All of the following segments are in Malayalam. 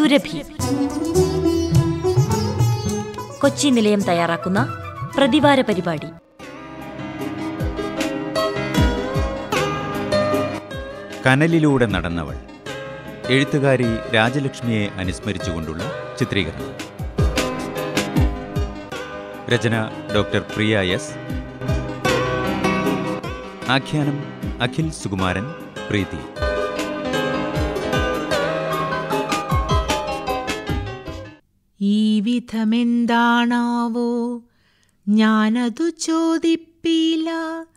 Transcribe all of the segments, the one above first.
സുരഭി കൊച്ചി നിലയം തയ്യാറാക്കുന്ന പ്രതിവാര പരിപാടി കനലിലൂടെ നടന്നവൾ എഴുത്തുകാരി രാജലക്ഷ്മിയെ അനുസ്മരിച്ചുകൊണ്ടുള്ള ചിത്രീകരണം രചന ഡോക്ടർ പ്രിയ എസ് ആഖ്യാനം അഖിൽ സുകുമാരൻ പ്രീതി ഈ വിധമെന്താണാവോ ഞാനതു ചോദിപ്പില്ല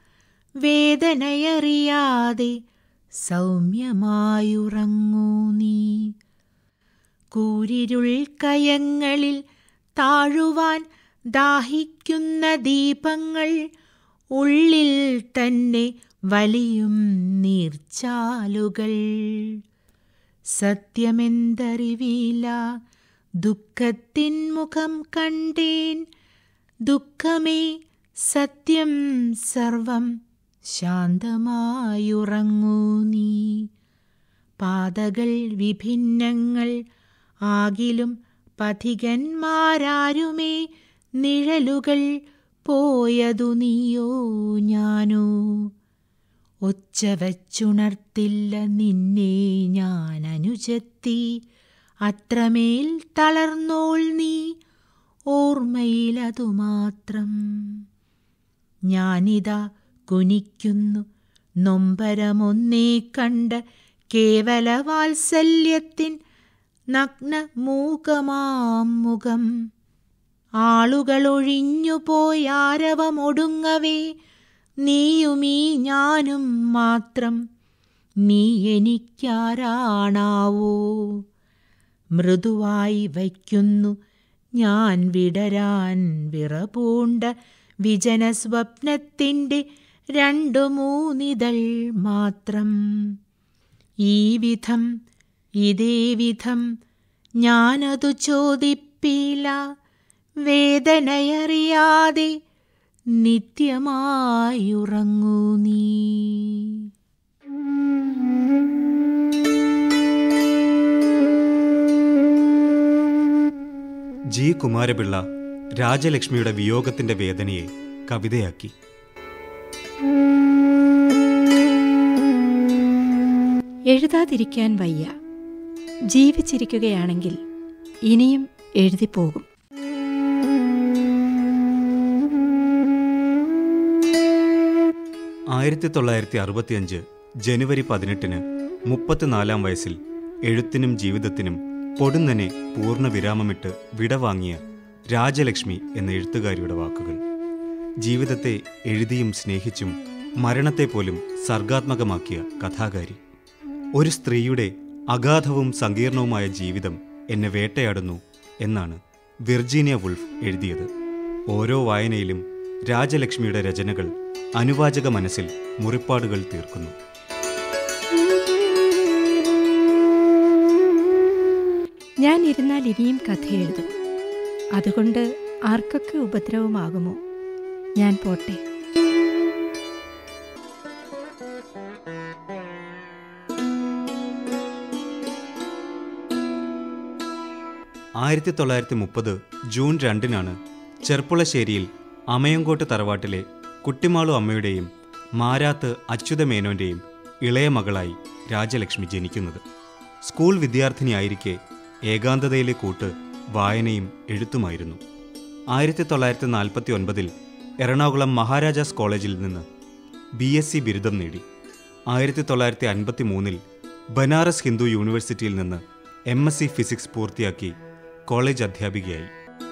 വേദനയറിയാതെ സൗമ്യമായുറങ്ങൂ നീ കൂരിരുൾ കയങ്ങളിൽ താഴുവാൻ ദാഹിക്കുന്ന ദീപങ്ങൾ ഉള്ളിൽ തന്നെ വലിയും നീർച്ചാലുകൾ സത്യമെന്തറിവില്ല ദുഃഖത്തിൻ മുഖം കണ്ടേൻ ദുഃഖമേ സത്യം സർവം ശാന്തമായുറങ്ങൂ നീ പാതകൾ വിഭിന്നങ്ങൾ ആകിലും പഥികന്മാരാരുമേ നിഴലുകൾ പോയതു നീയോ ഞാനോ ഒച്ച വച്ചുണർത്തില്ല നിന്നെ ഞാൻ അനുജത്തി അത്രമേൽ തളർന്നോൾ നീ ഓർമ്മയിലതു മാത്രം ഞാനിതാ കുനിക്കുന്നു നൊമ്പരമൊന്നേ കണ്ട് കേവല വാത്സല്യത്തിൻ നഗ്ന മൂകമാം മുഖം ആളുകളൊഴിഞ്ഞുപോയാരവമൊടുങ്ങവേ നീയുമീ ഞാനും മാത്രം നീ എനിക്കാരാണാവോ മൃദുവായി വയ്ക്കുന്നു ഞാൻ വിടരാൻ വിറപൂണ്ട വിജന സ്വപ്നത്തിൻ്റെ രണ്ടു മൂന്നിതൾ മാത്രം ഈ വിധം ഇതേ വിധം ഞാനതു ചോദിപ്പില്ല വേദനയറിയാതെ നിത്യമായുറങ്ങൂ നീ ജി കുമാരപിള്ള രാജലക്ഷ്മിയുടെ വിയോഗത്തിന്റെ വേദനയെ കവിതയാക്കി എഴുതാതിരിക്കാൻ വയ്യ ജീവിച്ചിരിക്കുകയാണെങ്കിൽ ഇനിയും എഴുതിപ്പോകും ആയിരത്തി തൊള്ളായിരത്തി അറുപത്തിയഞ്ച് ജനുവരി പതിനെട്ടിന് മുപ്പത്തിനാലാം വയസ്സിൽ എഴുത്തിനും ജീവിതത്തിനും പൊടുന്നനെ പൂർണ്ണ വിരാമമിട്ട് വിടവാങ്ങിയ രാജലക്ഷ്മി എന്ന എഴുത്തുകാരിയുടെ വാക്കുകൾ ജീവിതത്തെ എഴുതിയും സ്നേഹിച്ചും മരണത്തെ പോലും സർഗാത്മകമാക്കിയ കഥാകാരി ഒരു സ്ത്രീയുടെ അഗാധവും സങ്കീർണവുമായ ജീവിതം എന്നെ വേട്ടയാടുന്നു എന്നാണ് വിർജീനിയ വുൾഫ് എഴുതിയത് ഓരോ വായനയിലും രാജലക്ഷ്മിയുടെ രചനകൾ അനുവാചക മനസ്സിൽ മുറിപ്പാടുകൾ തീർക്കുന്നു ഞാൻ ഇരുന്നാൽ ഇനിയും കഥ എഴുതും അതുകൊണ്ട് ആർക്കൊക്കെ ഉപദ്രവമാകുമോ ഞാൻ പോട്ടെ ആയിരത്തി തൊള്ളായിരത്തി മുപ്പത് ജൂൺ രണ്ടിനാണ് ചെർപ്പുളശ്ശേരിയിൽ അമയങ്കോട്ട് തറവാട്ടിലെ കുട്ടിമാളു അമ്മയുടെയും മാരാത്ത് അച്യുതമേനോന്റെയും ഇളയ മകളായി രാജലക്ഷ്മി ജനിക്കുന്നത് സ്കൂൾ വിദ്യാർത്ഥിനിയായിരിക്കെ ഏകാന്തതയിലെ കൂട്ട് വായനയും എഴുത്തുമായിരുന്നു ആയിരത്തി തൊള്ളായിരത്തി നാൽപ്പത്തി ഒൻപതിൽ എറണാകുളം മഹാരാജാസ് കോളേജിൽ നിന്ന് ബി എസ് സി ബിരുദം നേടി ആയിരത്തി തൊള്ളായിരത്തി അൻപത്തി മൂന്നിൽ ബനാറസ് ഹിന്ദു യൂണിവേഴ്സിറ്റിയിൽ നിന്ന് എം എസ് സി ഫിസിക്സ് പൂർത്തിയാക്കി കോളേജ് അധ്യാപികയായി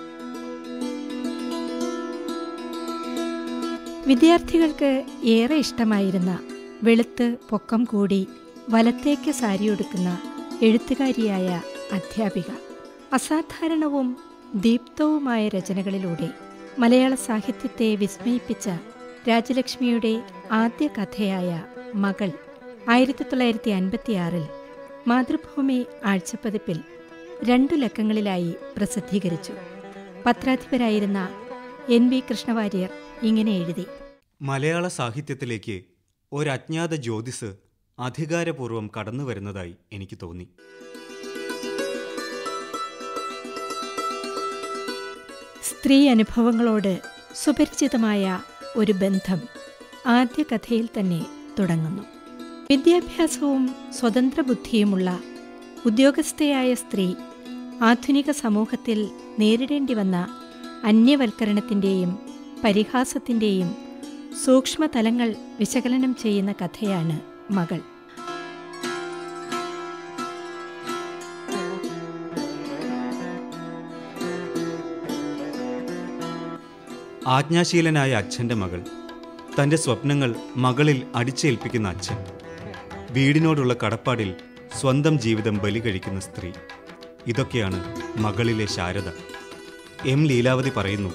വിദ്യാർത്ഥികൾക്ക് ഏറെ ഇഷ്ടമായിരുന്ന വെളുത്ത് പൊക്കം കൂടി വലത്തേക്ക് സാരിയൊടുക്കുന്ന എഴുത്തുകാരിയായ അധ്യാപിക അസാധാരണവും ദീപ്തവുമായ രചനകളിലൂടെ മലയാള സാഹിത്യത്തെ വിസ്മയിപ്പിച്ച രാജലക്ഷ്മിയുടെ ആദ്യ കഥയായ മകൾ ആയിരത്തി തൊള്ളായിരത്തി അൻപത്തിയാറിൽ മാതൃഭൂമി ആഴ്ചപ്പതിപ്പിൽ രണ്ടു ലക്കങ്ങളിലായി പ്രസിദ്ധീകരിച്ചു പത്രാധിപരായിരുന്ന എൻ വി കൃഷ്ണവാര്യർ ഇങ്ങനെ എഴുതി മലയാള സാഹിത്യത്തിലേക്ക് ഒരജ്ഞാത ജ്യോതിസ് അധികാരപൂർവ്വം കടന്നു വരുന്നതായി എനിക്ക് തോന്നി സ്ത്രീ അനുഭവങ്ങളോട് സുപരിചിതമായ ഒരു ബന്ധം ആദ്യ കഥയിൽ തന്നെ തുടങ്ങുന്നു വിദ്യാഭ്യാസവും സ്വതന്ത്ര ബുദ്ധിയുമുള്ള ഉദ്യോഗസ്ഥയായ സ്ത്രീ ആധുനിക സമൂഹത്തിൽ നേരിടേണ്ടി വന്ന അന്യവൽക്കരണത്തിൻ്റെയും പരിഹാസത്തിൻ്റെയും സൂക്ഷ്മതലങ്ങൾ വിശകലനം ചെയ്യുന്ന കഥയാണ് മകൾ ആജ്ഞാശീലനായ അച്ഛൻ്റെ മകൾ തൻ്റെ സ്വപ്നങ്ങൾ മകളിൽ അടിച്ചേൽപ്പിക്കുന്ന അച്ഛൻ വീടിനോടുള്ള കടപ്പാടിൽ സ്വന്തം ജീവിതം ബലി കഴിക്കുന്ന സ്ത്രീ ഇതൊക്കെയാണ് മകളിലെ ശാരദ എം ലീലാവതി പറയുന്നു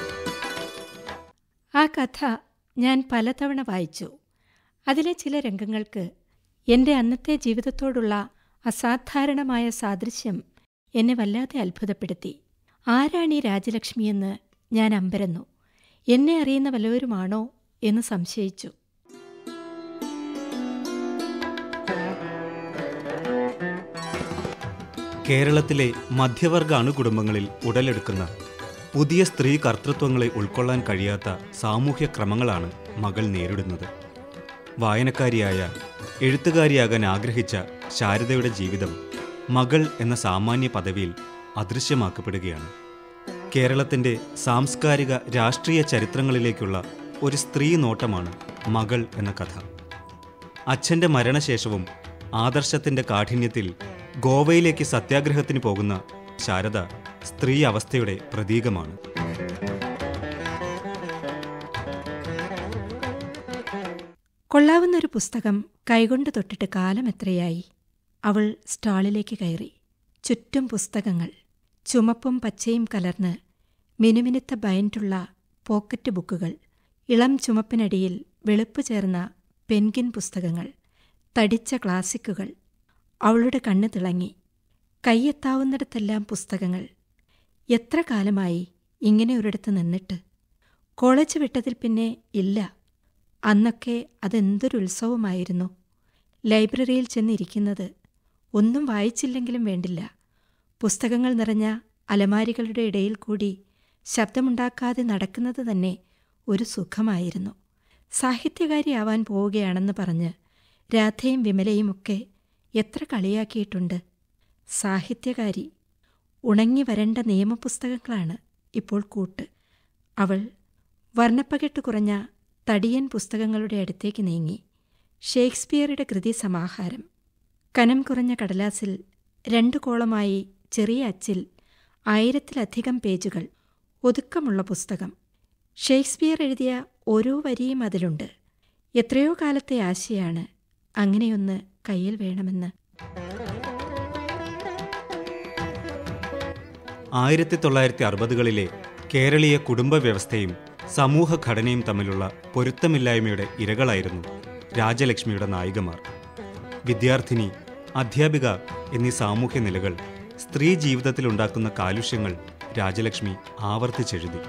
ആ കഥ ഞാൻ പലതവണ വായിച്ചു അതിലെ ചില രംഗങ്ങൾക്ക് എൻ്റെ അന്നത്തെ ജീവിതത്തോടുള്ള അസാധാരണമായ സാദൃശ്യം എന്നെ വല്ലാതെ അത്ഭുതപ്പെടുത്തി ആരാണീ രാജലക്ഷ്മിയെന്ന് ഞാൻ അമ്പരന്നു എന്നെ അറിയുന്ന വല്ലവരുമാണോ എന്ന് സംശയിച്ചു കേരളത്തിലെ മധ്യവർഗ അണുകുടുംബങ്ങളിൽ ഉടലെടുക്കുന്ന പുതിയ സ്ത്രീ കർത്തൃത്വങ്ങളെ ഉൾക്കൊള്ളാൻ കഴിയാത്ത സാമൂഹ്യ ക്രമങ്ങളാണ് മകൾ നേരിടുന്നത് വായനക്കാരിയായ എഴുത്തുകാരിയാകാൻ ആഗ്രഹിച്ച ശാരദയുടെ ജീവിതം മകൾ എന്ന സാമാന്യ പദവിയിൽ അദൃശ്യമാക്കപ്പെടുകയാണ് കേരളത്തിൻ്റെ സാംസ്കാരിക രാഷ്ട്രീയ ചരിത്രങ്ങളിലേക്കുള്ള ഒരു സ്ത്രീ നോട്ടമാണ് മകൾ എന്ന കഥ അച്ഛൻ്റെ മരണശേഷവും ആദർശത്തിൻ്റെ കാഠിന്യത്തിൽ ഗോവയിലേക്ക് സത്യാഗ്രഹത്തിന് പോകുന്ന ശാരദ സ്ത്രീ അവസ്ഥയുടെ പ്രതീകമാണ് കൊള്ളാവുന്നൊരു പുസ്തകം കൈകൊണ്ട് തൊട്ടിട്ട് കാലം എത്രയായി അവൾ സ്റ്റാളിലേക്ക് കയറി ചുറ്റും പുസ്തകങ്ങൾ ചുമപ്പും പച്ചയും കലർന്ന് മിനുമിനുത്ത ബൈൻഡുള്ള പോക്കറ്റ് ബുക്കുകൾ ഇളം ചുമപ്പിനടിയിൽ വെളുപ്പ് ചേർന്ന പെൻഗിൻ പുസ്തകങ്ങൾ തടിച്ച ക്ലാസിക്കുകൾ അവളുടെ കണ്ണ് തിളങ്ങി കൈയെത്താവുന്നിടത്തെല്ലാം പുസ്തകങ്ങൾ എത്ര കാലമായി ഇങ്ങനെ ഒരിടത്ത് നിന്നിട്ട് കോളേജ് വിട്ടതിൽ പിന്നെ ഇല്ല അന്നൊക്കെ അതെന്തൊരു ഉത്സവമായിരുന്നു ലൈബ്രറിയിൽ ചെന്നിരിക്കുന്നത് ഒന്നും വായിച്ചില്ലെങ്കിലും വേണ്ടില്ല പുസ്തകങ്ങൾ നിറഞ്ഞ അലമാരികളുടെ ഇടയിൽ കൂടി ശബ്ദമുണ്ടാക്കാതെ നടക്കുന്നത് തന്നെ ഒരു സുഖമായിരുന്നു സാഹിത്യകാരിയാവാൻ പോവുകയാണെന്ന് പറഞ്ഞ് രാധയും വിമലയുമൊക്കെ എത്ര കളിയാക്കിയിട്ടുണ്ട് സാഹിത്യകാരി ഉണങ്ങി വരേണ്ട നിയമപുസ്തകങ്ങളാണ് ഇപ്പോൾ കൂട്ട് അവൾ വർണ്ണപ്പകെട്ട് കുറഞ്ഞ തടിയൻ പുസ്തകങ്ങളുടെ അടുത്തേക്ക് നീങ്ങി ഷേക്സ്പിയറുടെ കൃതി സമാഹാരം കനം കുറഞ്ഞ കടലാസിൽ രണ്ടു കോളമായി ചെറിയ അച്ചിൽ ആയിരത്തിലധികം പേജുകൾ ഒതുക്കമുള്ള പുസ്തകം ഷേക്സ്പിയർ എഴുതിയ ഓരോ വരിയും അതിലുണ്ട് എത്രയോ കാലത്തെ ആശയാണ് അങ്ങനെയൊന്ന് കയ്യിൽ വേണമെന്ന് ആയിരത്തി തൊള്ളായിരത്തി അറുപതുകളിലെ കേരളീയ കുടുംബ വ്യവസ്ഥയും സമൂഹഘടനയും തമ്മിലുള്ള പൊരുത്തമില്ലായ്മയുടെ ഇരകളായിരുന്നു രാജലക്ഷ്മിയുടെ നായികമാർ വിദ്യാർത്ഥിനി അധ്യാപിക എന്നീ സാമൂഹ്യ നിലകൾ സ്ത്രീ ജീവിതത്തിലുണ്ടാക്കുന്ന കാലുഷ്യങ്ങൾ രാജലക്ഷ്മി ആവർത്തിച്ചെഴുതി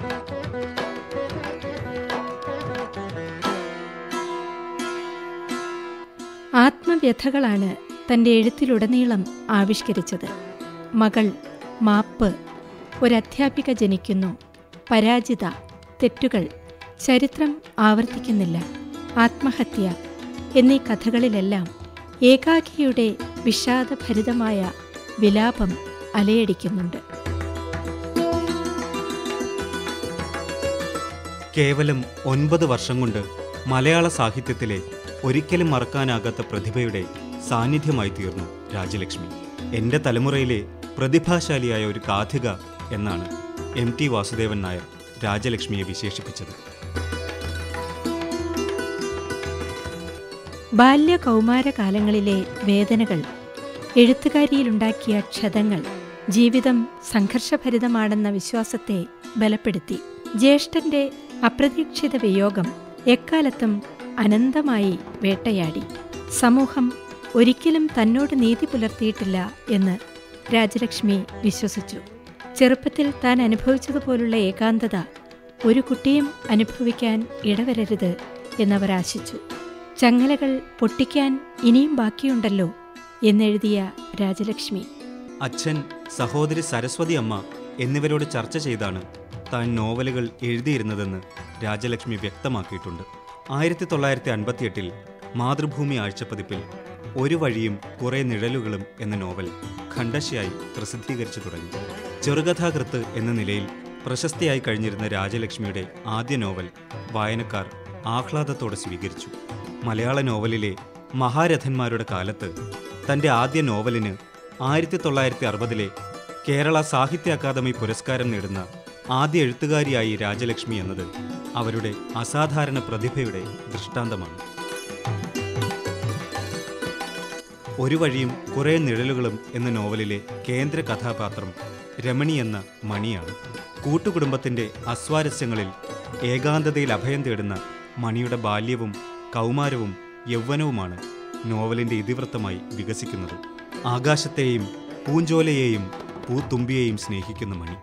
ആത്മവ്യഥകളാണ് തൻ്റെ എഴുത്തിലുടനീളം ആവിഷ്കരിച്ചത് മകൾ മാപ്പ് ഒരധ്യാപിക ജനിക്കുന്നു പരാജിത തെറ്റുകൾ ചരിത്രം ആവർത്തിക്കുന്നില്ല ആത്മഹത്യ എന്നീ കഥകളിലെല്ലാം ഏകാകിയുടെ വിഷാദഭരിതമായ വിലാപം അലയടിക്കുന്നുണ്ട് കേവലം ഒൻപത് വർഷം കൊണ്ട് മലയാള സാഹിത്യത്തിലെ ഒരിക്കലും മറക്കാനാകാത്ത പ്രതിഭയുടെ സാന്നിധ്യമായി തീർന്നു രാജലക്ഷ്മി എൻ്റെ തലമുറയിലെ പ്രതിഭാശാലിയായ ഒരു കാഥിക എന്നാണ് എം ടി വാസുദേവൻ നായർ രാജലക്ഷ്മിയെ വിശേഷിപ്പിച്ചത് ബാല്യ കൗമാരകാലങ്ങളിലെ വേദനകൾ എഴുത്തുകാരിയിലുണ്ടാക്കിയ ക്ഷതങ്ങൾ ജീവിതം സംഘർഷഭരിതമാണെന്ന വിശ്വാസത്തെ ബലപ്പെടുത്തി ജ്യേഷ്ഠന്റെ അപ്രതീക്ഷിത വിയോഗം എക്കാലത്തും അനന്തമായി വേട്ടയാടി സമൂഹം ഒരിക്കലും തന്നോട് നീതി പുലർത്തിയിട്ടില്ല എന്ന് രാജലക്ഷ്മി വിശ്വസിച്ചു ചെറുപ്പത്തിൽ താൻ അനുഭവിച്ചതുപോലുള്ള ഏകാന്തത ഒരു കുട്ടിയും അനുഭവിക്കാൻ ഇടവരരുത് എന്നവർ ആശിച്ചു ചങ്ങലകൾ പൊട്ടിക്കാൻ ഇനിയും ബാക്കിയുണ്ടല്ലോ എന്നെഴുതിയ രാജലക്ഷ്മി അച്ഛൻ സഹോദരി സരസ്വതി അമ്മ എന്നിവരോട് ചർച്ച ചെയ്താണ് താൻ നോവലുകൾ എഴുതിയിരുന്നതെന്ന് രാജലക്ഷ്മി വ്യക്തമാക്കിയിട്ടുണ്ട് ആയിരത്തി തൊള്ളായിരത്തി അൻപത്തിയെട്ടിൽ മാതൃഭൂമി ആഴ്ചപ്പതിപ്പിൽ ഒരു വഴിയും കുറെ നിഴലുകളും എന്ന നോവൽ ഖണ്ഡശയായി പ്രസിദ്ധീകരിച്ചു തുടങ്ങി ചെറുകഥാകൃത്ത് എന്ന നിലയിൽ പ്രശസ്തിയായി കഴിഞ്ഞിരുന്ന രാജലക്ഷ്മിയുടെ ആദ്യ നോവൽ വായനക്കാർ ആഹ്ലാദത്തോടെ സ്വീകരിച്ചു മലയാള നോവലിലെ മഹാരഥന്മാരുടെ കാലത്ത് തന്റെ ആദ്യ നോവലിന് ആയിരത്തി തൊള്ളായിരത്തി അറുപതിലെ കേരള സാഹിത്യ അക്കാദമി പുരസ്കാരം നേടുന്ന ആദ്യ എഴുത്തുകാരിയായി രാജലക്ഷ്മി എന്നത് അവരുടെ അസാധാരണ പ്രതിഭയുടെ ദൃഷ്ടാന്തമാണ് ഒരു വഴിയും കുറേ നിഴലുകളും എന്ന നോവലിലെ കേന്ദ്ര കഥാപാത്രം രമണി എന്ന മണിയാണ് കൂട്ടുകുടുംബത്തിന്റെ അസ്വാരസ്യങ്ങളിൽ ഏകാന്തതയിൽ അഭയം തേടുന്ന മണിയുടെ ബാല്യവും കൗമാരവും യൗവനവുമാണ് നോവലിന്റെ ഇതിവൃത്തമായി വികസിക്കുന്നത് ആകാശത്തെയും പൂഞ്ചോലയെയും പൂത്തുമ്പിയെയും സ്നേഹിക്കുന്ന മണി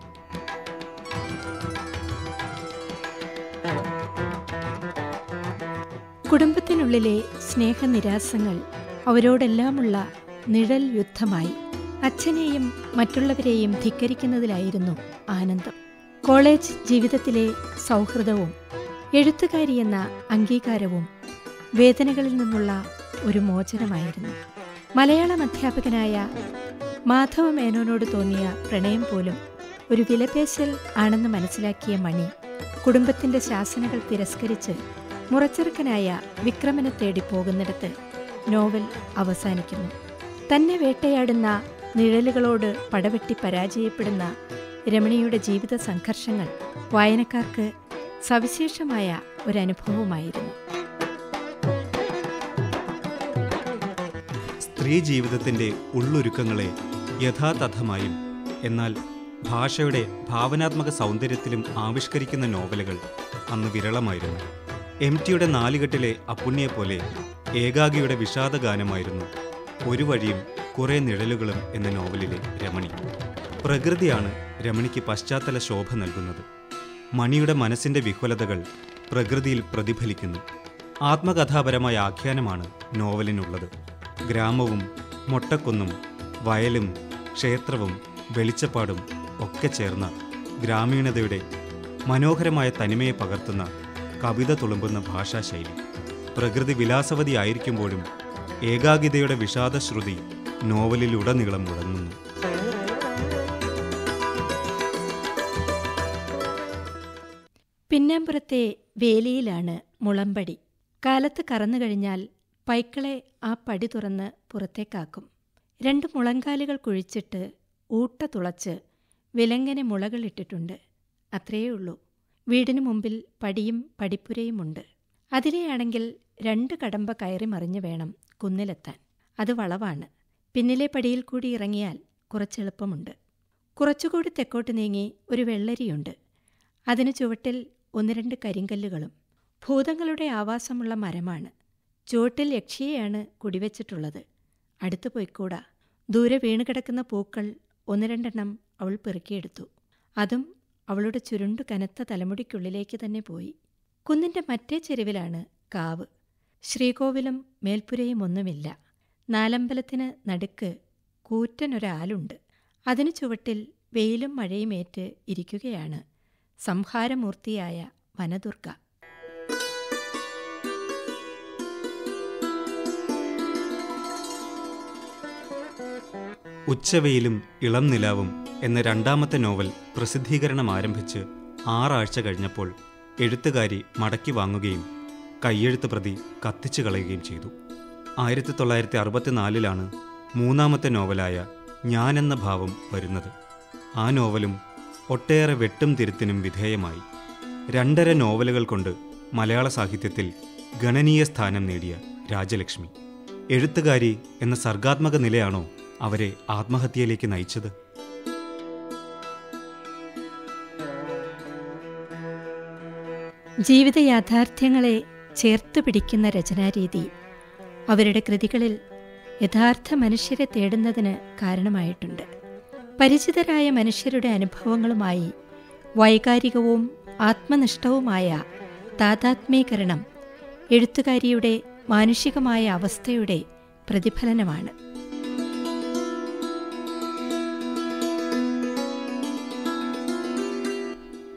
കുടുംബത്തിനുള്ളിലെ സ്നേഹനിരാസങ്ങൾ അവരോടെല്ലാമുള്ള നിഴൽ യുദ്ധമായി അച്ഛനെയും മറ്റുള്ളവരെയും ധിക്കരിക്കുന്നതിലായിരുന്നു ആനന്ദം കോളേജ് ജീവിതത്തിലെ സൗഹൃദവും എഴുത്തുകാരിയെന്ന അംഗീകാരവും വേദനകളിൽ നിന്നുള്ള ഒരു മോചനമായിരുന്നു മലയാളം അധ്യാപകനായ മാധവ മേനോനോട് തോന്നിയ പ്രണയം പോലും ഒരു വിലപേശൽ ആണെന്ന് മനസ്സിലാക്കിയ മണി കുടുംബത്തിന്റെ ശാസനകൾ തിരസ്കരിച്ച് മുറച്ചെറുക്കനായ വിക്രമനെ തേടി പോകുന്നിടത്ത് നോവൽ അവസാനിക്കുന്നു തന്നെ വേട്ടയാടുന്ന നിഴലുകളോട് പടവെട്ടി പരാജയപ്പെടുന്ന രമണിയുടെ ജീവിത സംഘർഷങ്ങൾ വായനക്കാർക്ക് സവിശേഷമായ ഒരനുഭവമായിരുന്നു സ്ത്രീ ജീവിതത്തിന്റെ ഉള്ളൊരുക്കങ്ങളെ യഥാതഥമായും എന്നാൽ ഭാഷയുടെ ഭാവനാത്മക സൗന്ദര്യത്തിലും ആവിഷ്കരിക്കുന്ന നോവലുകൾ അന്ന് വിരളമായിരുന്നു എം ടിയുടെ നാലുകെട്ടിലെ അപ്പുണ്യെ ഏകാഗിയുടെ വിഷാദഗാനമായിരുന്നു ഒരു വഴിയും കുറെ നിഴലുകളും എന്ന നോവലിലെ രമണി പ്രകൃതിയാണ് രമണിക്ക് പശ്ചാത്തല ശോഭ നൽകുന്നത് മണിയുടെ മനസ്സിന്റെ വിഹ്വലതകൾ പ്രകൃതിയിൽ പ്രതിഫലിക്കുന്നു ആത്മകഥാപരമായ ആഖ്യാനമാണ് നോവലിനുള്ളത് ഗ്രാമവും മൊട്ടക്കുന്നും വയലും ക്ഷേത്രവും വെളിച്ചപ്പാടും ഒക്കെ ചേർന്ന ഗ്രാമീണതയുടെ മനോഹരമായ തനിമയെ പകർത്തുന്ന കവിത തുളുമ്പുന്ന ഭാഷാശൈലി പ്രകൃതി വിലാസവതിയായിരിക്കുമ്പോഴും ഏകാഗിതയുടെ വിഷാദശ്രുതി നോവലിലുടനീളം മുഴങ്ങുന്നു പിന്നാമ്പുറത്തെ വേലിയിലാണ് മുളമ്പടി കാലത്ത് കറന്നു കഴിഞ്ഞാൽ പൈക്കളെ ആ പടി തുറന്ന് പുറത്തേക്കാക്കും രണ്ട് മുളങ്കാലുകൾ കുഴിച്ചിട്ട് ഊട്ട തുളച്ച് വിലങ്ങനെ മുളകളിട്ടിട്ടുണ്ട് അത്രയേ ഉള്ളൂ വീടിനു മുമ്പിൽ പടിയും പടിപ്പുരയുമുണ്ട് അതിലെയാണെങ്കിൽ രണ്ട് കടമ്പ കയറി മറിഞ്ഞു വേണം കുന്നിലെത്താൻ അത് വളവാണ് പിന്നിലെ പടിയിൽ കൂടി ഇറങ്ങിയാൽ കുറച്ചെളുപ്പമുണ്ട് കുറച്ചുകൂടി തെക്കോട്ട് നീങ്ങി ഒരു വെള്ളരിയുണ്ട് അതിനു ചുവട്ടിൽ ഒന്ന് രണ്ട് കരിങ്കല്ലുകളും ഭൂതങ്ങളുടെ ആവാസമുള്ള മരമാണ് ചുവട്ടിൽ യക്ഷിയെയാണ് കുടിവെച്ചിട്ടുള്ളത് അടുത്തു പോയിക്കൂടാ ദൂരെ വീണുകിടക്കുന്ന പൂക്കൾ ഒന്ന് രണ്ടെണ്ണം അവൾ പെറുക്കിയെടുത്തു അതും അവളുടെ ചുരുണ്ടു കനത്ത തലമുടിക്കുള്ളിലേക്ക് തന്നെ പോയി കുന്നിന്റെ മറ്റേ ചെരുവിലാണ് കാവ് ശ്രീകോവിലും മേൽപ്പുരയും ഒന്നുമില്ല നാലമ്പലത്തിന് നടുക്ക് കൂറ്റനൊരാലുണ്ട് അതിനു ചുവട്ടിൽ വെയിലും മഴയുമേറ്റ് ഇരിക്കുകയാണ് സംഹാരമൂർത്തിയായ വനദുർഗ ഉച്ചവെയിലും ഇളം നിലാവും എന്ന രണ്ടാമത്തെ നോവൽ പ്രസിദ്ധീകരണം ആരംഭിച്ച് ആറാഴ്ച കഴിഞ്ഞപ്പോൾ എഴുത്തുകാരി മടക്കി വാങ്ങുകയും കയ്യെഴുത്ത് പ്രതി കത്തിച്ചു കളയുകയും ചെയ്തു ആയിരത്തി തൊള്ളായിരത്തി അറുപത്തിനാലിലാണ് മൂന്നാമത്തെ നോവലായ ഞാനെന്ന ഭാവം വരുന്നത് ആ നോവലും ഒട്ടേറെ വെട്ടും തിരുത്തിനും വിധേയമായി രണ്ടര നോവലുകൾ കൊണ്ട് മലയാള സാഹിത്യത്തിൽ ഗണനീയ സ്ഥാനം നേടിയ രാജലക്ഷ്മി എഴുത്തുകാരി എന്ന സർഗാത്മക നിലയാണോ അവരെ ആത്മഹത്യയിലേക്ക് നയിച്ചത് ജീവിത യാഥാർത്ഥ്യങ്ങളെ ചേർത്തു പിടിക്കുന്ന രചനാരീതി അവരുടെ കൃതികളിൽ യഥാർത്ഥ മനുഷ്യരെ തേടുന്നതിന് കാരണമായിട്ടുണ്ട് പരിചിതരായ മനുഷ്യരുടെ അനുഭവങ്ങളുമായി വൈകാരികവും ആത്മനിഷ്ഠവുമായ താതാത്മീകരണം എഴുത്തുകാരിയുടെ മാനുഷികമായ അവസ്ഥയുടെ പ്രതിഫലനമാണ്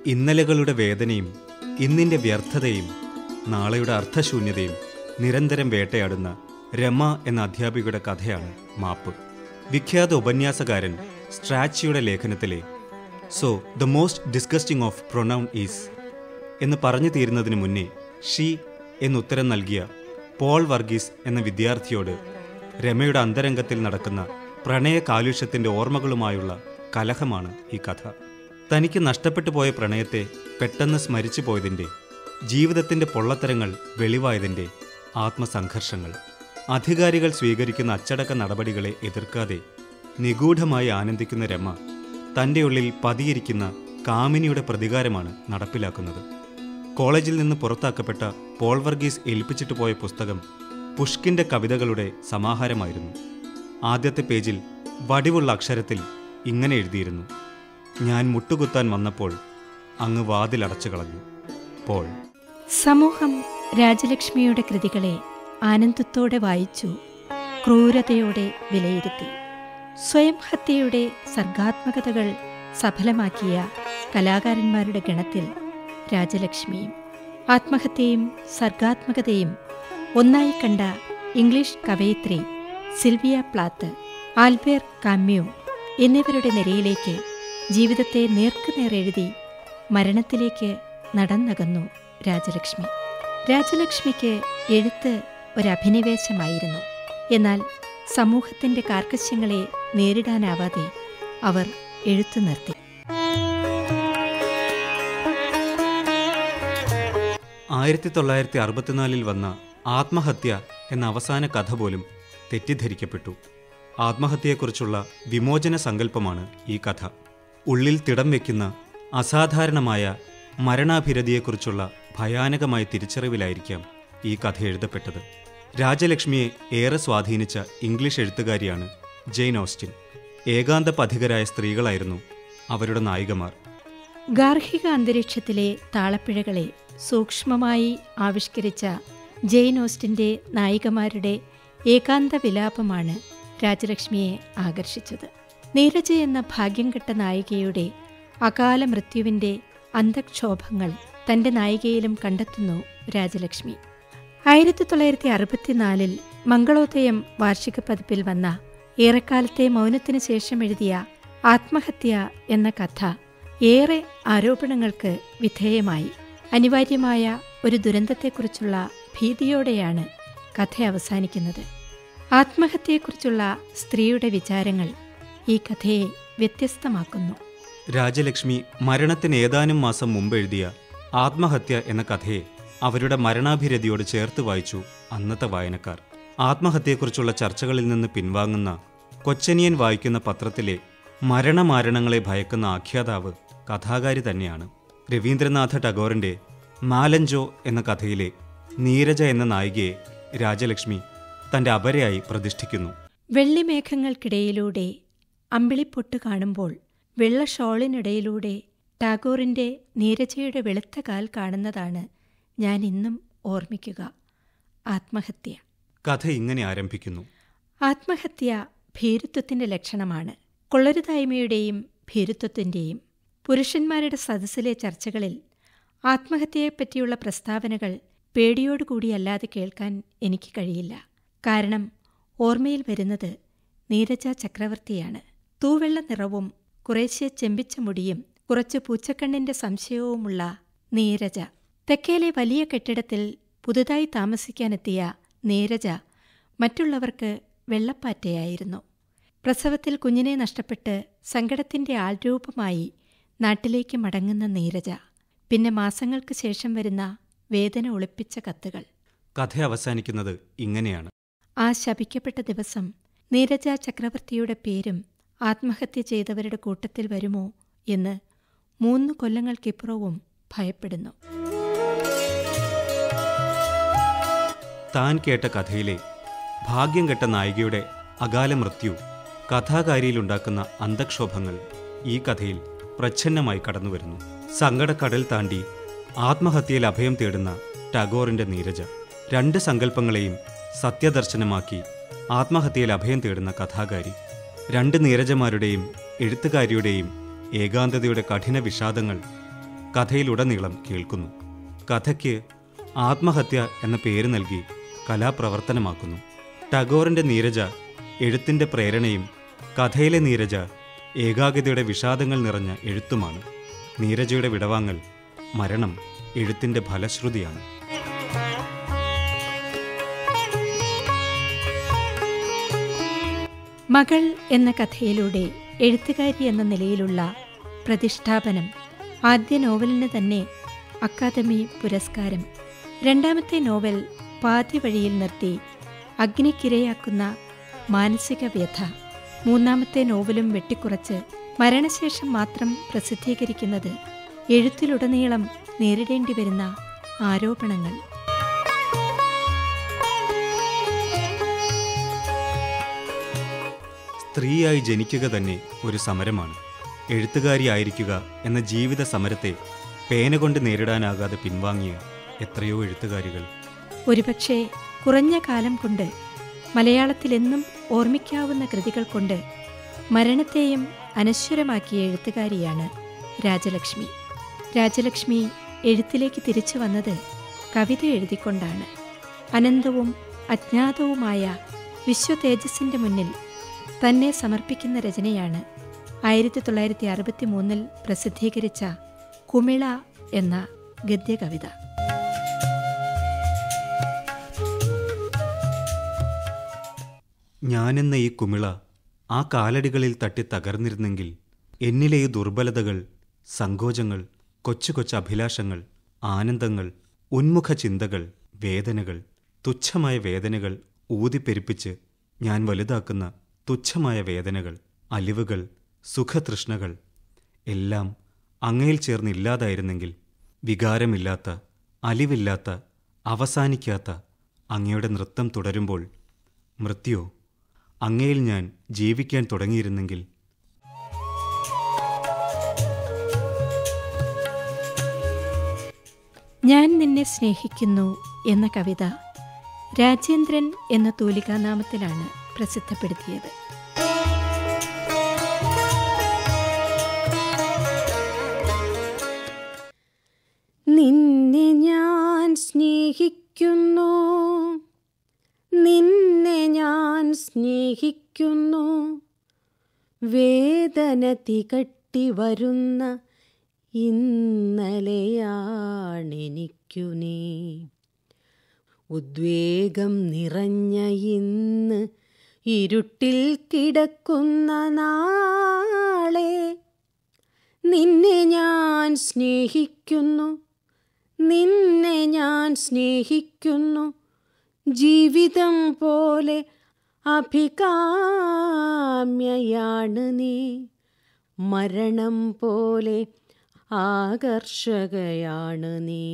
ഇന്നലകളുടെ വേദനയും ഇന്നിൻ്റെ വ്യർത്ഥതയും നാളെയുടെ അർത്ഥശൂന്യതയും നിരന്തരം വേട്ടയാടുന്ന രമ എന്ന അധ്യാപികയുടെ കഥയാണ് മാപ്പ് വിഖ്യാത ഉപന്യാസകാരൻ സ്ട്രാച്ചിയുടെ ലേഖനത്തിലെ so the most disgusting of pronoun is എന്ന് പറഞ്ഞു തീരുന്നതിന് മുന്നേ ഷീ എന്നുത്തരം നൽകിയ പോൾ വർഗീസ് എന്ന വിദ്യാർത്ഥിയോട് രമയുടെ അന്തരംഗത്തിൽ നടക്കുന്ന പ്രണയ കാലുഷ്യത്തിന്റെ ഓർമ്മകളുമായുള്ള കലഹമാണ് ഈ കഥ തനിക്ക് നഷ്ടപ്പെട്ടു പോയ പ്രണയത്തെ പെട്ടെന്ന് സ്മരിച്ചു പോയതിൻ്റെ ജീവിതത്തിന്റെ പൊള്ളത്തരങ്ങൾ വെളിവായതിൻ്റെ ആത്മസംഘർഷങ്ങൾ അധികാരികൾ സ്വീകരിക്കുന്ന അച്ചടക്ക നടപടികളെ എതിർക്കാതെ നിഗൂഢമായി ആനന്ദിക്കുന്ന രമ തൻ്റെ ഉള്ളിൽ പതിയിരിക്കുന്ന കാമിനിയുടെ പ്രതികാരമാണ് നടപ്പിലാക്കുന്നത് കോളേജിൽ നിന്ന് പുറത്താക്കപ്പെട്ട പോൾ വർഗീസ് ഏൽപ്പിച്ചിട്ട് പോയ പുസ്തകം പുഷ്കിന്റെ കവിതകളുടെ സമാഹാരമായിരുന്നു ആദ്യത്തെ പേജിൽ വടിവുള്ള അക്ഷരത്തിൽ ഇങ്ങനെ എഴുതിയിരുന്നു ഞാൻ മുട്ടുകുത്താൻ വന്നപ്പോൾ അങ്ങ് വാതിലടച്ചു കളഞ്ഞു പോൾ സമൂഹം രാജലക്ഷ്മിയുടെ കൃതികളെ ആനന്ദത്തോടെ വായിച്ചു ക്രൂരതയോടെ വിലയിരുത്തി സ്വയം ഹത്യയുടെ സർഗാത്മകതകൾ സഫലമാക്കിയ കലാകാരന്മാരുടെ ഗണത്തിൽ രാജലക്ഷ്മിയും ആത്മഹത്യയും സർഗാത്മകതയും ഒന്നായി കണ്ട ഇംഗ്ലീഷ് കവയിത്രി സിൽവിയ പ്ലാത്ത് ആൽബേർ കാമ്യു എന്നിവരുടെ നിരയിലേക്ക് ജീവിതത്തെ നേർക്കുനേർ എഴുതി മരണത്തിലേക്ക് നടന്നകന്നു രാജലക്ഷ്മി രാജലക്ഷ്മിക്ക് എഴുത്ത് ഒരഭിനിവേശമായിരുന്നു എന്നാൽ സമൂഹത്തിന്റെ കാർക്കശ്യങ്ങളെ നേരിടാനാവാതെ അവർ എഴുത്തു നിർത്തി ആയിരത്തി തൊള്ളായിരത്തി അറുപത്തിനാലിൽ വന്ന ആത്മഹത്യ എന്ന അവസാന കഥ പോലും തെറ്റിദ്ധരിക്കപ്പെട്ടു ആത്മഹത്യയെക്കുറിച്ചുള്ള വിമോചന സങ്കല്പമാണ് ഈ കഥ ഉള്ളിൽ തിടം വയ്ക്കുന്ന അസാധാരണമായ മരണാഭിരതിയെക്കുറിച്ചുള്ള ഭയാനകമായ തിരിച്ചറിവിലായിരിക്കാം ഈ കഥ എഴുതപ്പെട്ടത് രാജലക്ഷ്മിയെ ഏറെ സ്വാധീനിച്ച ഇംഗ്ലീഷ് എഴുത്തുകാരിയാണ് ജെയിൻ ഓസ്റ്റിൻ ഏകാന്ത പഥികരായ സ്ത്രീകളായിരുന്നു അവരുടെ നായികമാർ ഗാർഹിക അന്തരീക്ഷത്തിലെ താളപ്പിഴകളെ സൂക്ഷ്മമായി ആവിഷ്കരിച്ച ജെയിൻ ഓസ്റ്റിന്റെ നായികമാരുടെ ഏകാന്ത വിലാപമാണ് രാജലക്ഷ്മിയെ ആകർഷിച്ചത് നീരജ എന്ന ഭാഗ്യം കെട്ട നായികയുടെ അകാല മൃത്യുവിന്റെ അന്തക്ഷോഭങ്ങൾ തന്റെ നായികയിലും കണ്ടെത്തുന്നു രാജലക്ഷ്മി ആയിരത്തി തൊള്ളായിരത്തി അറുപത്തിനാലിൽ മംഗളോദയം വാർഷിക പതിപ്പിൽ വന്ന ഏറെക്കാലത്തെ മൗനത്തിനു ശേഷം എഴുതിയ ആത്മഹത്യ എന്ന കഥ ഏറെ ആരോപണങ്ങൾക്ക് വിധേയമായി അനിവാര്യമായ ഒരു ദുരന്തത്തെക്കുറിച്ചുള്ള ഭീതിയോടെയാണ് കഥ അവസാനിക്കുന്നത് ആത്മഹത്യയെക്കുറിച്ചുള്ള സ്ത്രീയുടെ വിചാരങ്ങൾ ഈ കഥയെ വ്യത്യസ്തമാക്കുന്നു രാജലക്ഷ്മി മരണത്തിന് ഏതാനും മാസം മുമ്പ് എഴുതിയ ആത്മഹത്യ എന്ന കഥയെ അവരുടെ മരണാഭിരതിയോട് ചേർത്ത് വായിച്ചു അന്നത്തെ വായനക്കാർ ആത്മഹത്യയെക്കുറിച്ചുള്ള ചർച്ചകളിൽ നിന്ന് പിൻവാങ്ങുന്ന കൊച്ചനിയൻ വായിക്കുന്ന പത്രത്തിലെ മരണമാരണങ്ങളെ ഭയക്കുന്ന ആഖ്യാതാവ് കഥാകാരി തന്നെയാണ് രവീന്ദ്രനാഥ ടാഗോറിന്റെ മാലഞ്ചോ എന്ന കഥയിലെ നീരജ എന്ന നായികയെ രാജലക്ഷ്മി തന്റെ അപരയായി പ്രതിഷ്ഠിക്കുന്നു വെള്ളിമേഘങ്ങൾക്കിടയിലൂടെ അമ്പിളിപ്പൊട്ട് കാണുമ്പോൾ വെള്ള ഷോളിനിടയിലൂടെ ടാഗോറിന്റെ നീരജയുടെ വെളുത്ത കാൽ കാണുന്നതാണ് ഞാൻ ഇന്നും ഓർമ്മിക്കുക ആത്മഹത്യ കഥ ഇങ്ങനെ ആരംഭിക്കുന്നു ആത്മഹത്യ ഭീരുത്വത്തിന്റെ ലക്ഷണമാണ് കൊള്ളരുതായ്മയുടെയും ഭീരുത്വത്തിന്റെയും പുരുഷന്മാരുടെ സദസ്സിലെ ചർച്ചകളിൽ ആത്മഹത്യയെപ്പറ്റിയുള്ള പ്രസ്താവനകൾ പേടിയോടുകൂടിയല്ലാതെ കേൾക്കാൻ എനിക്ക് കഴിയില്ല കാരണം ഓർമ്മയിൽ വരുന്നത് നീരജ ചക്രവർത്തിയാണ് തൂവെള്ള നിറവും കുറേശ്ശെ ചെമ്പിച്ച മുടിയും കുറച്ച് പൂച്ചക്കണ്ണിന്റെ സംശയവുമുള്ള നീരജ തെക്കേലെ വലിയ കെട്ടിടത്തിൽ പുതുതായി താമസിക്കാനെത്തിയ നീരജ മറ്റുള്ളവർക്ക് വെള്ളപ്പാറ്റയായിരുന്നു പ്രസവത്തിൽ കുഞ്ഞിനെ നഷ്ടപ്പെട്ട് സങ്കടത്തിന്റെ ആൾരൂപമായി നാട്ടിലേക്ക് മടങ്ങുന്ന നീരജ പിന്നെ മാസങ്ങൾക്ക് ശേഷം വരുന്ന വേദന ഒളിപ്പിച്ച കത്തുകൾ കഥ അവസാനിക്കുന്നത് ഇങ്ങനെയാണ് ആ ശപിക്കപ്പെട്ട ദിവസം നീരജ ചക്രവർത്തിയുടെ പേരും ആത്മഹത്യ ചെയ്തവരുടെ കൂട്ടത്തിൽ വരുമോ എന്ന് മൂന്ന് കൊല്ലങ്ങൾക്കിപ്പുറവും ഭയപ്പെടുന്നു താൻ കേട്ട കഥയിലെ ഭാഗ്യം കെട്ട നായികയുടെ അകാല മൃത്യു കഥാകാരിയിലുണ്ടാക്കുന്ന അന്തക്ഷോഭങ്ങൾ ഈ കഥയിൽ പ്രച്ഛന്നമായി കടന്നുവരുന്നു സങ്കടക്കടൽ താണ്ടി ആത്മഹത്യയിൽ അഭയം തേടുന്ന ടാഗോറിന്റെ നീരജ രണ്ട് സങ്കല്പങ്ങളെയും സത്യദർശനമാക്കി ആത്മഹത്യയിൽ അഭയം തേടുന്ന കഥാകാരി രണ്ട് നീരജമാരുടെയും എഴുത്തുകാരിയുടെയും ഏകാന്തതയുടെ കഠിന വിഷാദങ്ങൾ കഥയിലുടനീളം കേൾക്കുന്നു കഥയ്ക്ക് ആത്മഹത്യ എന്ന പേര് നൽകി കലാപ്രവർത്തനമാക്കുന്നു ടാഗോറിൻ്റെ നീരജ എഴുത്തിൻ്റെ പ്രേരണയും കഥയിലെ നീരജ ഏകാഗ്രതയുടെ വിഷാദങ്ങൾ നിറഞ്ഞ എഴുത്തുമാണ് നീരജയുടെ വിടവാങ്ങൽ മരണം എഴുത്തിൻ്റെ ഫലശ്രുതിയാണ് മകൾ എന്ന കഥയിലൂടെ എഴുത്തുകാരി എന്ന നിലയിലുള്ള പ്രതിഷ്ഠാപനം ആദ്യ നോവലിന് തന്നെ അക്കാദമി പുരസ്കാരം രണ്ടാമത്തെ നോവൽ പാതിവഴിയിൽ നിർത്തി അഗ്നിക്കിരയാക്കുന്ന മാനസിക വ്യഥ മൂന്നാമത്തെ നോവലും വെട്ടിക്കുറച്ച് മരണശേഷം മാത്രം പ്രസിദ്ധീകരിക്കുന്നത് എഴുത്തിലുടനീളം നേരിടേണ്ടി വരുന്ന ആരോപണങ്ങൾ സ്ത്രീയായി ജനിക്കുക തന്നെ ഒരു സമരമാണ് എഴുത്തുകാരിയായിരിക്കുക എന്ന ജീവിത സമരത്തെ പേന കൊണ്ട് നേരിടാനാകാതെ പിൻവാങ്ങിയ എത്രയോ എഴുത്തുകാരികൾ ഒരുപക്ഷെ കുറഞ്ഞ കാലം കൊണ്ട് മലയാളത്തിലെന്നും ഓർമ്മിക്കാവുന്ന കൃതികൾ കൊണ്ട് മരണത്തെയും അനശ്വരമാക്കിയ എഴുത്തുകാരിയാണ് രാജലക്ഷ്മി രാജലക്ഷ്മി എഴുത്തിലേക്ക് തിരിച്ചു വന്നത് കവിത എഴുതിക്കൊണ്ടാണ് അനന്തവും അജ്ഞാതവുമായ വിശ്വതേജസ്സിന്റെ മുന്നിൽ തന്നെ സമർപ്പിക്കുന്ന രചനയാണ് ആയിരത്തി തൊള്ളായിരത്തി അറുപത്തി മൂന്നിൽ പ്രസിദ്ധീകരിച്ച കുമിള എന്ന ഗദ്യകവിത ഞാനെന്ന ഈ കുമിള ആ കാലടികളിൽ തട്ടി തകർന്നിരുന്നെങ്കിൽ എന്നിലെ ഈ ദുർബലതകൾ സങ്കോചങ്ങൾ കൊച്ചു കൊച്ചു അഭിലാഷങ്ങൾ ആനന്ദങ്ങൾ ഉന്മുഖ ചിന്തകൾ വേദനകൾ തുച്ഛമായ വേദനകൾ ഊതിപ്പെരുപ്പിച്ച് ഞാൻ വലുതാക്കുന്ന തുച്ഛമായ വേദനകൾ അലിവുകൾ സുഖതൃഷ്ണകൾ എല്ലാം അങ്ങയിൽ ചേർന്ന് ഇല്ലാതായിരുന്നെങ്കിൽ വികാരമില്ലാത്ത അലിവില്ലാത്ത അവസാനിക്കാത്ത അങ്ങയുടെ നൃത്തം തുടരുമ്പോൾ മൃത്യു അങ്ങയിൽ ഞാൻ ജീവിക്കാൻ തുടങ്ങിയിരുന്നെങ്കിൽ ഞാൻ നിന്നെ സ്നേഹിക്കുന്നു എന്ന കവിത രാജേന്ദ്രൻ എന്ന തൂലികാനാമത്തിലാണ് പ്രസിദ്ധപ്പെടുത്തിയത് നിന്നെ ഞാൻ സ്നേഹിക്കുന്നു നിന്നെ ഞാൻ സ്നേഹിക്കുന്നു വേദന തികട്ടി വരുന്ന ഇന്നലെയാണെനിക്കു നീ ഉദ്വേഗം നിറഞ്ഞ ഇന്ന് ഇരുട്ടിൽ കിടക്കുന്ന നാളെ നിന്നെ ഞാൻ സ്നേഹിക്കുന്നു നിന്നെ ഞാൻ സ്നേഹിക്കുന്നു ജീവിതം പോലെ അഭികാമ്യയാണ് നീ മരണം പോലെ ആകർഷകയാണ് നീ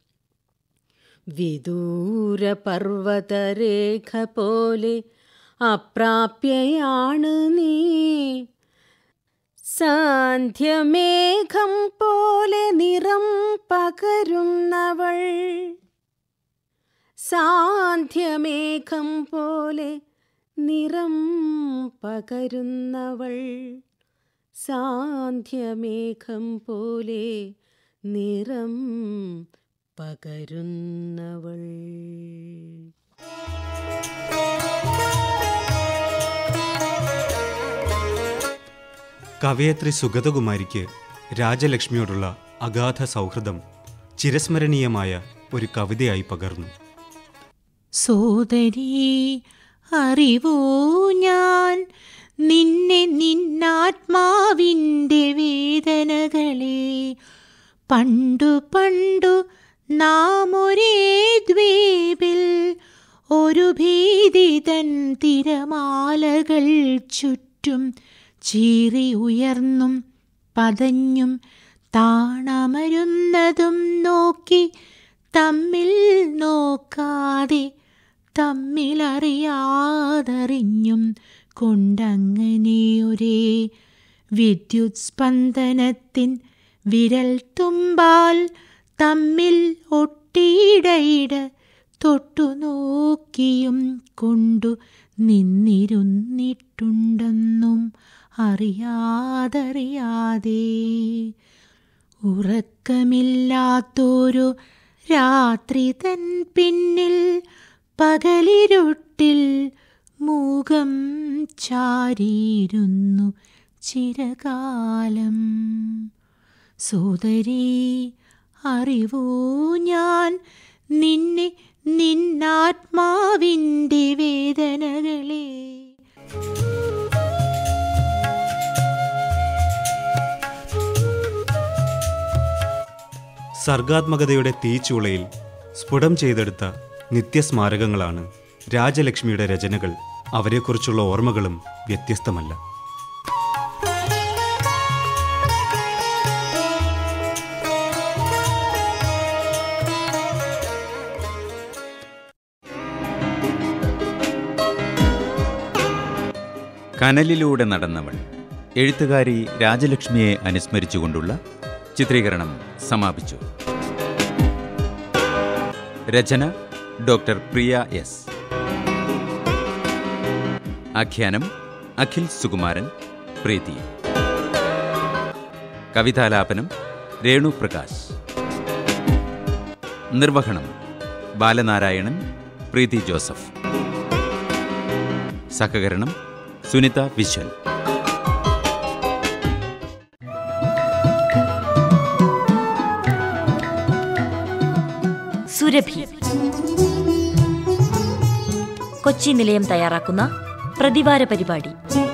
വിദൂര പർവ്വതരേഖ പോലെ അപ്രാപ്യയാണ് നീ സാന്ധ്യമേഘം പോലെ നിറം പകരുന്നവൾ സാന്ധ്യമേഘം പോലെ നിറം പകരുന്നവൾ സാന്ധ്യമേഘം പോലെ നിറം പകരുന്നവൾ കവയത്രി സുഗതകുമാരിക്ക് രാജലക്ഷ്മിയോടുള്ള അഗാധ സൗഹൃദം ചിരസ്മരണീയമായ ഒരു കവിതയായി പകർന്നു സോദരീ അറിവൂ ഞാൻ നിന്നെ നിന്നാത്മാവിൻ്റെ വേദനകളെ പണ്ടു പണ്ടു നാം ഒരേ ദ്വീപിൽ ഒരു ഭീതിതൻ തിരമാലകൾ ചുറ്റും ചീറി ഉയർന്നും പതഞ്ഞും താണമരുന്നതും നോക്കി തമ്മിൽ നോക്കാതെ തമ്മിലറിയാതറിഞ്ഞും കൊണ്ടങ്ങനെയൊരേ വിദ്യുത് സ്പന്ദനത്തിൻ വിരൽ തുമ്പാൽ തമ്മിൽ ഒട്ടിയിടയിട തൊട്ടു നോക്കിയും കൊണ്ടു നിന്നിരുന്നിട്ടുണ്ടെന്നും അറിയാതറിയാതെ ഉറക്കമില്ലാത്തൊരു രാത്രി തൻ പിന്നിൽ പകലിരുട്ടിൽ മൂകം ചാരിയിരുന്നു ചിരകാലം സോദരീ അറിവൂ ഞാൻ നിന്നെ നിന്നാത്മാവിൻ്റെ വേദനകളെ സർഗാത്മകതയുടെ തീച്ചൂളയിൽ സ്ഫുടം ചെയ്തെടുത്ത നിത്യസ്മാരകങ്ങളാണ് രാജലക്ഷ്മിയുടെ രചനകൾ അവരെക്കുറിച്ചുള്ള ഓർമ്മകളും വ്യത്യസ്തമല്ല കനലിലൂടെ നടന്നവൾ എഴുത്തുകാരി രാജലക്ഷ്മിയെ അനുസ്മരിച്ചുകൊണ്ടുള്ള ചിത്രീകരണം സമാപിച്ചു രചന ഡോക്ടർ പ്രിയ എസ് ആഖ്യാനം അഖിൽ സുകുമാരൻ പ്രീതി കവിതാലാപനം രേണു പ്രകാശ് നിർവഹണം ബാലനാരായണൻ പ്രീതി ജോസഫ് സഹകരണം സുനിത വിശ്വൻ സുരഭി കൊച്ചി നിലയം തയ്യാറാക്കുന്ന പ്രതിവാര പരിപാടി